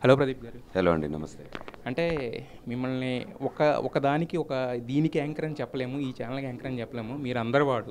Hello Pradeep గారు hello అండి నమస్తే అంటే మిమ్మల్ని ఒక ఒక దానికి ఒక దీనికి యాంకర్ అని చెప్పలేము ఈ ఛానల్కి యాంకర్ అని చెప్పలేము మీరు అందరు వాడు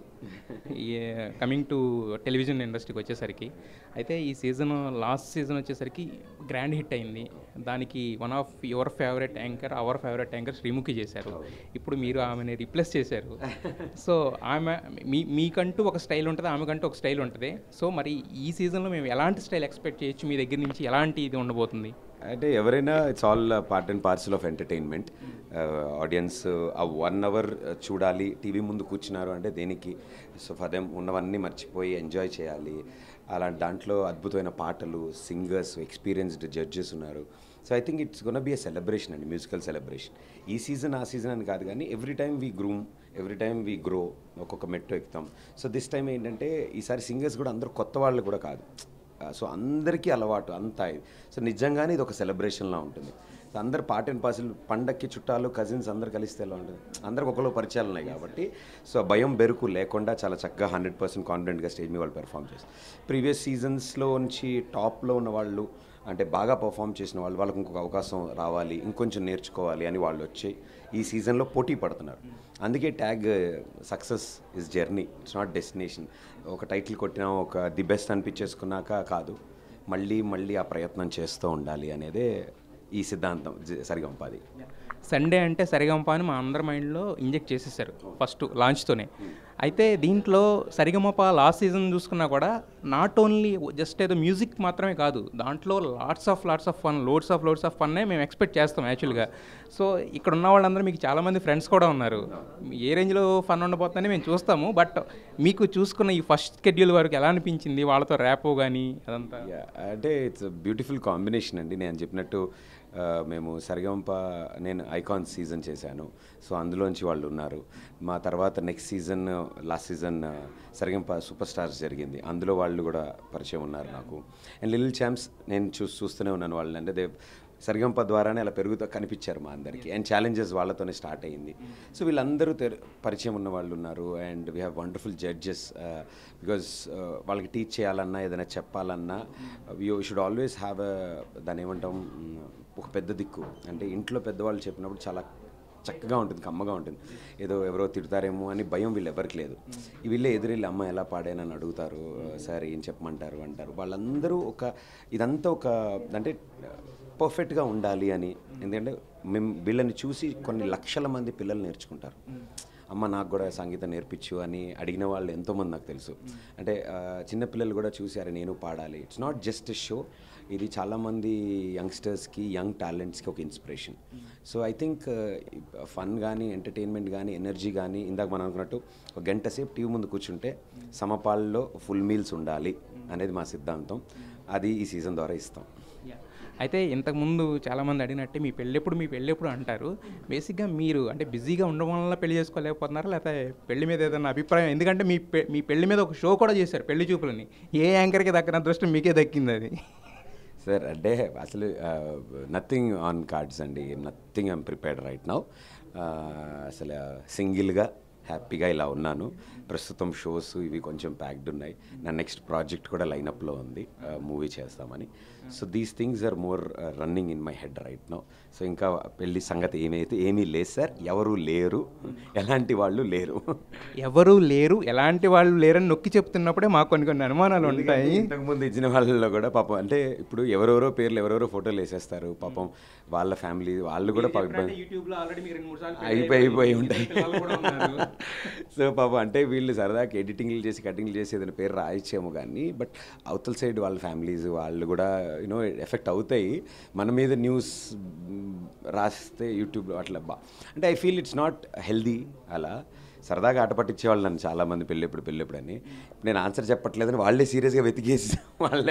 కమింగ్ టు టెలివిజన్ ఇండస్ట్రీకి వచ్చేసరికి అయితే ఈ సీజన్ లాస్ట్ సీజన్ వచ్చేసరికి గ్రాండ్ హిట్ అయింది దానికి one of your favourite anchor our favourite anchor Sreemukhi చేశారు ఇప్పుడు మీరు ఆమెని రిప్లేస్ చేశారు సో ఆమె మీ మీకంటూ ఒక స్టైల్ ఉంటుంది ఆమెకంటూ ఒక స్టైల్ ఉంటుంది సో మరి ఈ సీజన్లో మేము ఎలాంటి స్టైల్ ఎక్స్పెక్ట్ చేయొచ్చు మీ దగ్గర నుంచి ఎలాంటి ఇది ఉండబోతుంది అంటే ఎవరైనా it's all part and parcel of entertainment audience ఆ వన్ అవర్ చూడాలి టీవీ ముందు కూర్చున్నారు అంటే దేనికి సో ఫర్ దెమ్ ఉన్నవన్నీ మర్చిపోయి ఎంజాయ్ చేయాలి అలాంటి దాంట్లో అద్భుతమైన పాటలు సింగర్స్ ఎక్స్పీరియన్స్డ్ జడ్జెస్ ఉన్నారు so I think it's gonna be a celebration అండి మ్యూజికల్ సెలబ్రేషన్ ఈ సీజన్ ఆ సీజన్ అని కాదు కానీ every time we groom every time we grow ఒక్కొక్క మెట్టు ఎక్కుతాం సో దిస్ టైం ఏంటంటే ఈసారి సింగర్స్ కూడా అందరూ కొత్త వాళ్ళు కూడా కాదు సో అందరికీ అలవాటు అంతా ఇది సో నిజంగానే ఇది ఒక సెలబ్రేషన్లా ఉంటుంది సో అందరు పార్ట్ అండ్ పార్సల్ పండక్కి చుట్టాలు కజిన్స్ అందరు కలిస్తే ఎలా ఉంటుంది అందరికి ఒకలో పరిచయాలు ఉన్నాయి కాబట్టి సో భయం బెరుకు లేకుండా చాలా చక్కగా హండ్రెడ్ పర్సెంట్ కాన్ఫిడెంట్గా స్టేజ్ మీద వాళ్ళు పెర్ఫామ్ చేస్తారు ప్రీవియస్ సీజన్స్లో నుంచి టాప్లో ఉన్న వాళ్ళు అంటే బాగా పర్ఫామ్ చేసిన వాళ్ళు వాళ్ళకి ఇంకొక అవకాశం రావాలి ఇంకొంచెం నేర్చుకోవాలి అని వాళ్ళు వచ్చి ఈ సీజన్లో పోటీ పడుతున్నారు అందుకే tag success is journey it's not destination ఒక టైటిల్ కొట్టినా ఒక ది బెస్ట్ అనిపించేసుకున్నాక కాదు మళ్ళీ మళ్ళీ ఆ ప్రయత్నం చేస్తూ ఉండాలి అనేదే ఈ సిద్ధాంతం జ- సరిగంపాది సండే అంటే సరిగంప అని మా అందరి మైండ్లో ఇంజెక్ట్ చేసేసారు ఫస్ట్ లాంచ్తోనే అయితే దీంట్లో సరిగమప లాస్ట్ సీజన్ చూసుకున్నా కూడా నాట్ ఓన్లీ జస్ట్ ఏదో మ్యూజిక్ మాత్రమే కాదు దాంట్లో lots of lots of fun loads of loads of ఫన్నే మేము ఎక్స్పెక్ట్ చేస్తాం యాక్చువల్గా సో ఇక్కడ ఉన్న వాళ్ళందరూ మీకు చాలామంది ఫ్రెండ్స్ కూడా ఉన్నారు ఏ రేంజ్లో ఫన్ ఉండబోతుందని మేము చూస్తాము బట్ మీకు చూసుకున్న ఈ ఫస్ట్ షెడ్యూల్ వరకు ఎలా అనిపించింది వాళ్ళతో ర్యాపో కానీ అదంతా Yeah, అంటే ఇట్స్ బ్యూటిఫుల్ కాంబినేషన్ అండి నేను చెప్పినట్టు ఆ, మేము సరిగంప నేను ఐకాన్ సీజన్ చేశాను సో అందులోంచి వాళ్ళు ఉన్నారు మా తర్వాత next season last season Sarigamapa super stars జరిగింది అందులో వాళ్ళు కూడా పరిచయం ఉన్నారు నాకు అండ్ లిటిల్ ఛాంప్స్ నేను చూ చూస్తూనే ఉన్నాను వాళ్ళని అంటే దే సరిగంప ద్వారానే అలా పెరుగుతూ కనిపించారు మా అందరికీ అండ్ ఛాలెంజెస్ వాళ్ళతోనే స్టార్ట్ అయింది సో వీళ్ళందరూ తెర- పరిచయం ఉన్న వాళ్ళు ఉన్నారు and we have wonderful judges because వాళ్ళకి టీచ్ చేయాలన్నా ఏదైనా చెప్పాలన్నా యూ షుడ్ ఆల్వేస్ హ్యావ్ దాని ఏమంటాం మ్, ఒక పెద్ద దిక్కు అంటే ఇంట్లో పెద్దవాళ్ళు చెప్పినప్పుడు చాలా చక్కగా ఉంటుంది కమ్మగా ఉంటుంది ఏదో ఎవరో తిడతారేమో అని భయం వీళ్ళు ఎవరికి లేదు వీళ్ళే ఎదురెళ్ళి అమ్మ ఎలా పాడానని అడుగుతారు సార్ ఏం చెప్పమంటారు అంటారు వాళ్ళందరూ ఒక ఇదంతా ఒక అంటే పర్ఫెక్ట్గా ఉండాలి అని ఎందుకంటే మేము వీళ్ళని చూసి కొన్ని లక్షల మంది పిల్లలు నేర్చుకుంటారు అమ్మ నాకు కూడా సంగీతం నేర్పించు అని అడిగిన వాళ్ళు ఎంతోమంది నాకు తెలుసు అంటే ఆ, చిన్నపిల్లలు కూడా చూసి అరే నేను పాడాలి ఇట్స్ నాట్ జస్ట్ షో ఇది చాలామంది యంగ్స్టర్స్కి యంగ్ టాలెంట్స్కి ఒక inspiration so I think fun కానీ ఎంటర్టైన్మెంట్ కానీ ఎనర్జీ కానీ ఇందాక మనం అనుకున్నట్టు ఒక గంట సేపు టీవీ ముందు కూర్చుంటే సమపాల్లో ఫుల్ మీల్స్ ఉండాలి అనేది మా సిద్ధాంతం అది ఈ సీజన్ ద్వారా ఇస్తాం అయితే ఇంతకుముందు చాలామంది అడిగినట్టే మీ పెళ్ళెప్పుడు మీ పెళ్ళెప్పుడు అంటారు బేసిక్గా మీరు అంటే బిజీగా ఉండడం వల్ల పెళ్లి చేసుకోలేకపోతున్నారా లేకపోతే పెళ్లి మీద ఏదైనా అభిప్రాయం ఎందుకంటే మీ పె- మీ పెళ్లి మీద ఒక షో కూడా చేశారు పెళ్లి చూపులని ఏ యాంకర్కి దక్కిన అదృష్టం మీకే దక్కింది అది సార్ అంటే అసలు నథింగ్ ఆన్ కార్డ్స్ అండి nothing I'm prepared right now అసలు సింగిల్గా హ్యాపీగా ఇలా ఉన్నాను ప్రస్తుతం షోస్ ఇవి కొంచెం ప్యాక్డ్ ఉన్నాయి నా నెక్స్ట్ ప్రాజెక్ట్ కూడా లైనప్లో ఉంది మూవీ చేస్తామని so these things are more running in my head right now so ఇంకా పెళ్లి సంగతి ఏమైతే ఏమీ లేదు సార్ ఎవరు లేరు ఎలాంటి వాళ్ళు లేరు ఎవరు లేరు ఎలాంటి వాళ్ళు లేరని నొక్కి చెప్తున్నప్పుడే మాకు కొన్ని కొన్ని అనుమానాలు ఉంటాయి ఇంతకుముందు ఇచ్చిన వాళ్ళలో కూడా పాపం అంటే ఇప్పుడు ఎవరెవరో పేర్లు ఎవరెవరో ఫోటోలు వేసేస్తారు పాపం వాళ్ళ ఫ్యామిలీ వాళ్ళు కూడా పాపం ఇబ్బంది యూట్యూబ్లో ఆల్రెడీ మీకు రెండు మూడు సార్లు అయిపోయి అయిపోయి ఉంటాయి సో పాపం అంటే వీళ్ళు సరదాకి ఎడిటింగ్లు చేసి కటింగ్లు చేసి ఏదైనా పేరు రాయొచ్చేమో కానీ బట్ అవతల సైడ్ వాళ్ళ ఫ్యామిలీస్ వాళ్ళు కూడా యూనో ఎఫెక్ట్ అవుతాయి మన మీద న్యూస్ రాస్తే యూట్యూబ్లో అట్లా బా అంటే I feel it's not healthy అలా సరదాగా ఆట పట్టించేవాళ్ళు నన్ను చాలామంది పెళ్ళెప్పుడు పెళ్ళెప్పుడు అని నేను ఆన్సర్ చెప్పట్లేదని వాళ్ళే సీరియస్గా వెతికేసి వాళ్ళే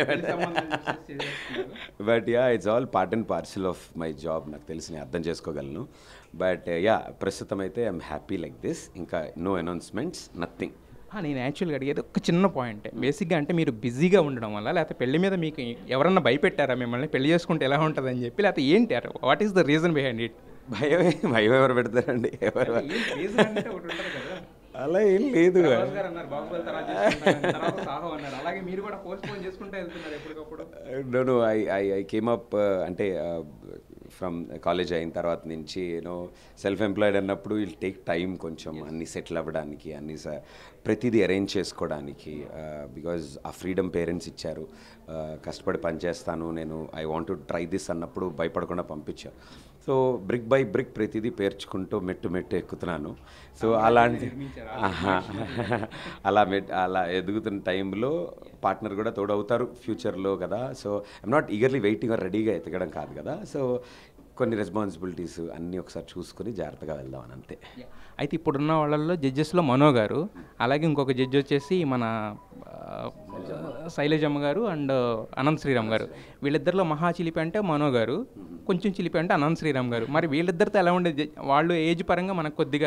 but yeah it's all part and parcel of my job నాకు తెలిసి నేను అర్థం చేసుకోగలను బట్ యా ప్రస్తుతం అయితే ఐఎమ్ హ్యాపీ లైక్ దిస్ ఇంకా నో అనౌన్స్మెంట్స్ నథింగ్ ఆ, నేను యాక్చువల్గా అడిగేది ఒక చిన్న పాయింట్ బేసిక్గా అంటే మీరు బిజీగా ఉండడం వల్ల లేకపోతే పెళ్లి మీద మీకు ఎవరన్నా భయపెట్టారా మిమ్మల్ని పెళ్లి చేసుకుంటే ఎలా ఉంటుందని చెప్పి లేకపోతే ఏంటి what is the reason behind it భయం భయం ఎవరు పెడతారండి ఎవరు అలా ఏం లేదు ప్రభాస్ గారు అన్నారు బాహుబలి తర్వాత చేసుకుంటానని, తర్వాత సాహో అన్నారు అలాగే మీరు కూడా పోస్ట్ పోన్ చేసుకుంటూ వెళ్తున్నారు ఎప్పటికప్పుడు no no I I I came up అంటే ఫ్రమ్ కాలేజ్ అయిన తర్వాత నుంచి యూనో సెల్ఫ్ ఎంప్లాయిడ్ అన్నప్పుడు విల్ టేక్ టైం కొంచెం అన్ని సెటిల్ అవ్వడానికి అన్ని స- ప్రతిదీ అరేంజ్ చేసుకోవడానికి బికాజ్ ఆ ఫ్రీడమ్ పేరెంట్స్ ఇచ్చారు Uh, కష్టపడి పనిచేస్తాను నేను I want to try this అన్నప్పుడు భయపడకుండా పంపించారు సో బ్రిక్ బై బ్రిక్ ప్రతిదీ పేర్చుకుంటూ మెట్టు మెట్టు ఎక్కుతున్నాను సో అలాంటి ఆహా. అలా మెట్ అలా ఎదుగుతున్న టైంలో పార్ట్నర్ కూడా తోడవుతారు ఫ్యూచర్లో కదా so I'm not eagerly waiting రెడీగా ఎతకడం కాదు కదా సో కొన్ని రెస్పాన్సిబిలిటీస్ అన్నీ ఒకసారి చూసుకొని జాగ్రత్తగా వెళ్దాం అని అంతే అయితే ఇప్పుడున్న వాళ్ళల్లో జడ్జెస్లో మనో గారు అలాగే ఇంకొక జడ్జి వచ్చేసి మన ఆ, శైలజమ్మ గారు అండ్ అనంత్ శ్రీరామ్ గారు వీళ్ళిద్దరిలో మహా చిలిపి అంటే మనో గారు కొంచెం చిలిపి అంటే అనంత్ శ్రీరామ్ గారు మరి వీళ్ళిద్దరితో ఎలా ఉండేది వాళ్ళు ఏజ్ పరంగా మనకు కొద్దిగా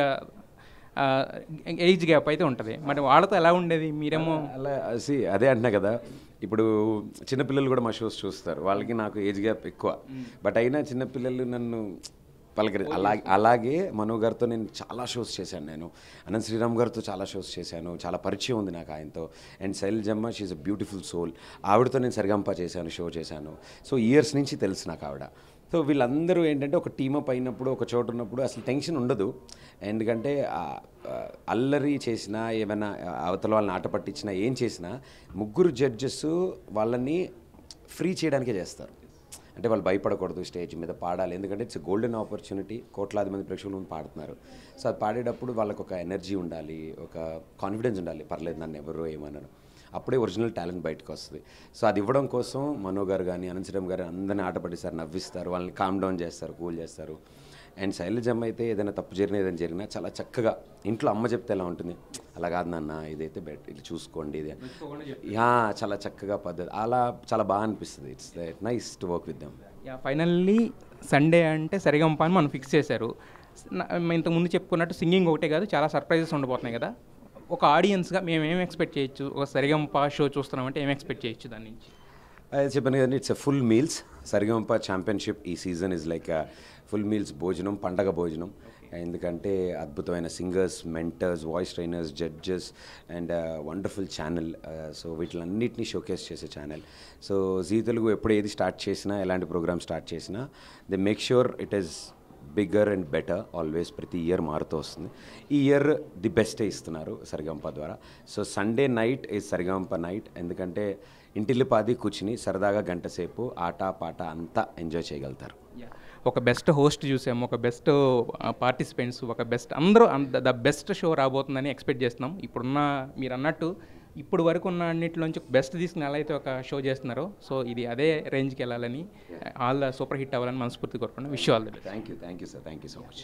ఏజ్ గ్యాప్ అయితే ఉంటుంది మరి వాళ్ళతో ఎలా ఉండేది మీరేమో అలా సి అదే అంటున్నా కదా ఇప్పుడు చిన్నపిల్లలు కూడా మా షోస్ చూస్తారు వాళ్ళకి నాకు ఏజ్ గ్యాప్ ఎక్కువ బట్ అయినా చిన్నపిల్లలు నన్ను పలకరి అలాగే అలాగే మనో గారితో నేను చాలా షోస్ చేశాను నేను అనంత్ శ్రీరామ్ గారితో చాలా షోస్ చేశాను చాలా పరిచయం ఉంది నాకు ఆయనతో and Shailajamma she a beautiful soul ఆవిడతో నేను సరిగంప చేశాను షో చేశాను సో ఇయర్స్ నుంచి తెలుసు నాకు ఆవిడ సో వీళ్ళందరూ ఏంటంటే ఒక టీమప్ అయినప్పుడు ఒక చోట ఉన్నప్పుడు అసలు టెన్షన్ ఉండదు ఎందుకంటే ఆ, ఆ, అల్లరి చేసినా ఏమైనా అవతల వాళ్ళని ఆట పట్టించినా ఏం చేసినా ముగ్గురు జడ్జెస్ వాళ్ళని ఫ్రీ చేయడానికే చేస్తారు అంటే వాళ్ళు భయపడకూడదు స్టేజ్ మీద పాడాలి ఎందుకంటే ఇట్స్ గోల్డెన్ ఆపర్చునిటీ కోట్లాది మంది ప్రేక్షకుల ముందు పాడుతున్నారు సో అది పాడేటప్పుడు వాళ్ళకి ఒక ఎనర్జీ ఉండాలి ఒక కాన్ఫిడెన్స్ ఉండాలి పర్లేదు నన్ను ఎవరు ఏమన్నారు అప్పుడే ఒరిజినల్ టాలెంట్ బయటకు వస్తుంది సో అది ఇవ్వడం కోసం మనో గారు కానీ అనంతరం గారు అందరిని ఆట పట్టిస్తారు నవ్విస్తారు వాళ్ళని కామ్ డౌన్ చేస్తారు కూల్ చేస్తారు అండ్ శైలజమ్మ అయితే ఏదైనా తప్పు జరిగినా ఏదైనా జరిగినా చాలా చక్కగా ఇంట్లో అమ్మ చెప్తే ఎలా ఉంటుంది అలా కాదు నాన్న ఇదైతే బెట్ ఇది చూసుకోండి ఇది యా చాలా చక్కగా పద్ధతి అలా చాలా బాగా అనిపిస్తుంది it's nice to work with them ya finally Sunday అంటే సరిగంప అని మనం ఫిక్స్ చేశారు నా- మేము ఇంతకుముందు చెప్పుకున్నట్టు సింగింగ్ ఒకటే కాదు చాలా సర్ప్రైజెస్ ఉండబోతున్నాయి కదా ఒక ఆడియన్స్గా మేము ఏం ఎక్స్పెక్ట్ చేయొచ్చు ఒక సరిగంప షో చూస్తున్నామంటే ఏం ఎక్స్పెక్ట్ చేయొచ్చు దాని నుంచి అది చెప్పాను కదండి it's a full meals Sarigamapa championship ఈ season is like full meals భోజనం పండగ భోజనం ఎందుకంటే అద్భుతమైన singers mentors voice trainers judges and wonderful channel so వీటిలన్నిటినీ షోకేస్ చేసే ఛానల్ సో జీ తెలుగు ఎప్పుడు ఏది స్టార్ట్ చేసినా ఎలాంటి ప్రోగ్రామ్ స్టార్ట్ చేసినా they make sure it is bigger and better always ప్రతి ఇయర్ మారుతూ వస్తుంది ఈ ఇయర్ ది బెస్టే ఇస్తున్నారు సరిగంప ద్వారా so Sunday night is సరిగంప night ఎందుకంటే ఇంటిల్లిపాది కూర్చుని సరదాగా గంట సేపు ఆట పాట అంతా ఎంజాయ్ చేయగలుగుతారు ఒక బెస్ట్ హోస్ట్ చూసాము ఒక బెస్ట్ పార్టిసిపెంట్స్ ఒక బెస్ట్ అందరూ ద బెస్ట్ షో రాబోతుందని ఎక్స్పెక్ట్ చేస్తున్నాం ఇప్పుడున్న మీరు అన్నట్టు ఇప్పుడు వరకు ఉన్న అన్నిటిలోంచి బెస్ట్ తీసుకుని ఎలా అయితే ఒక షో చేస్తున్నారో సో ఇది అదే రేంజ్కి వెళ్ళాలని ఆల్ సూపర్ హిట్ అవ్వాలని మనస్ఫూర్తి కోరుకున్నాం wish all the best thank you thank you sir thank you so much